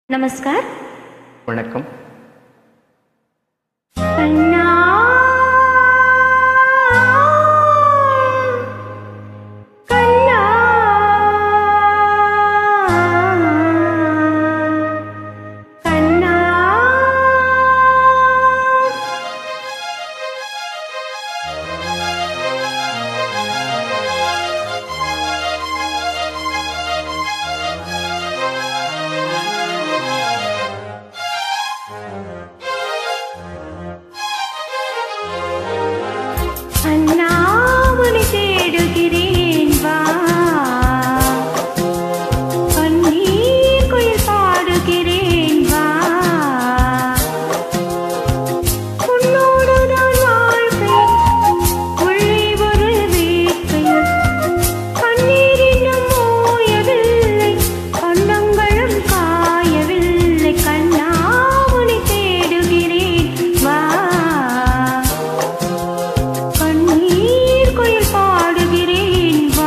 நமஸ்கார் வணக்கம் கண்ணா கண்ணா கண்ணா அண்ணா உன்னை தேடுகிறேன் வா கண்ணீர் குயில் பாடுகிறேன் வா உன்னோடு நான் வாழ்க்கை உள்ளே ஒரு வேட்கை கண்ணீர் இன்னும் ஓயவில்லை கண்ணங்களும் காயவில்லை கண்ணா உன்னை தேடுகிறேன் வா கண்ணீர் குயில் பாடுகிறேன் வா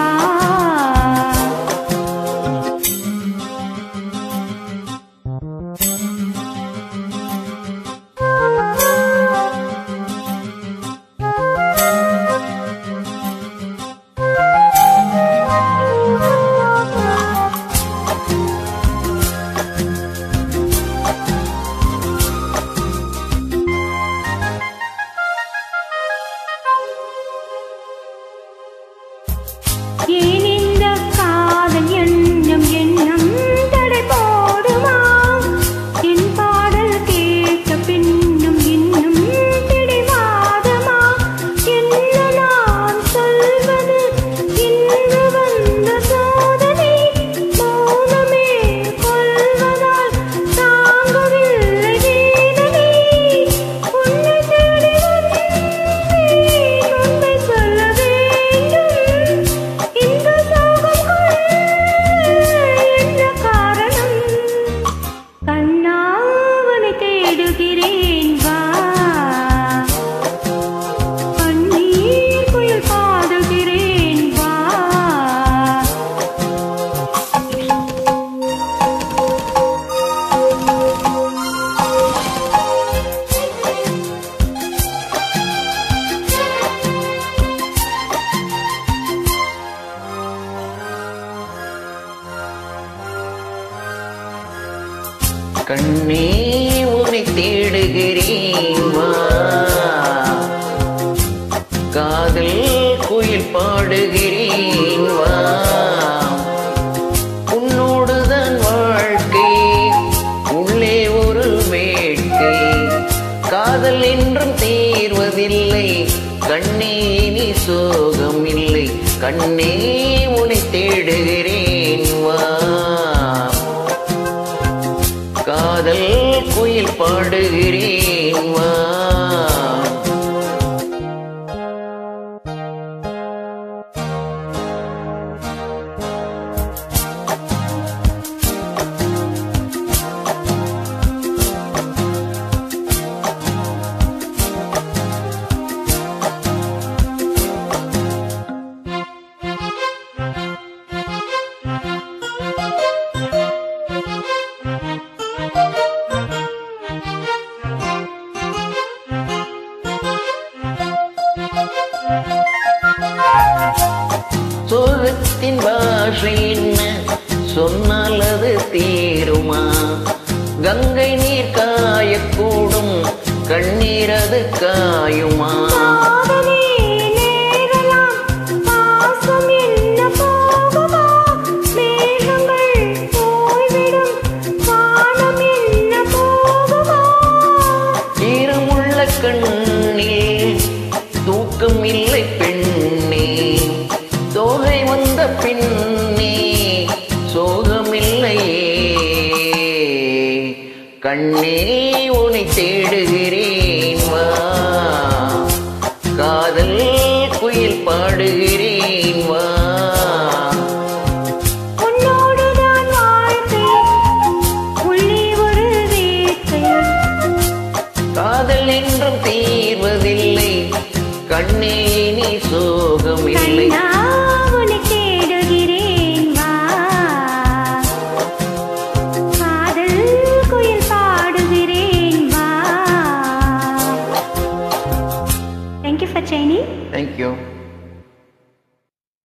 ஏன் இந்த காதல் எண்ணம் எண்ணம் தடை போடுமா என் பாடல் கேட்ட பின்னும் இன்னும் பிடிவாதமா என்ன நான் சொல்வது இன்று வந்த சோதனை மௌனமே கொள்வதால் தாங்கவில்லை வேதனை உன்னை தேடி வந்தேன் உண்மை சொல்ல வேண்டும் இந்த சோகம் கொள்ள என்ன காரணம் கண்ணாவனை தேடுகிறேன் வா கண்ணீர் குயில் பாடுகிறேன் வா கண்ணே உன்னை தேடுகிறேன் வா காதல் குயில் பாடுகிறேன் வா உன்னோடுதான் வாழ்க்கை உள்ளே ஒரு வேட்கை காதல் என்றும் தீர்வதில்லை கண்ணே நீ சோகம் இல்லை கண்ணே உன்னை தேடுகிறேன் வா காதல் குயில் பாடுகிறேன் வா சோகத்தின் பாஷை என்ன சொன்னால் அது தீருமா கங்கை நீர் காயக்கூடும் கண்ணீர் அது காயுமா காதலே நேரலாம் பாசம் என்ன போகுமா மேகங்கள் போய்விடும் வானம் என்ன போகுமா ஈரமுள்ள கண்ணில் தூக்கம் இல்லை பெண்ணே தோகை வந்த பின்னே சோகமில்லையே கண்ணே உன்னை தேடுகிறேன் வா காதல் குயில் பாடுகிறேன் வா உன்னோடு நான் வாழ்க்கை உள்ளே ஒரு வேட்கை காதல் என்றும் தீர்வதில்லை கண்ணே நீ சோகமில்லை கண்ணா உன்னை தேடுகிறேன் வா காதல் நற்செய்தி தேங்க்யூ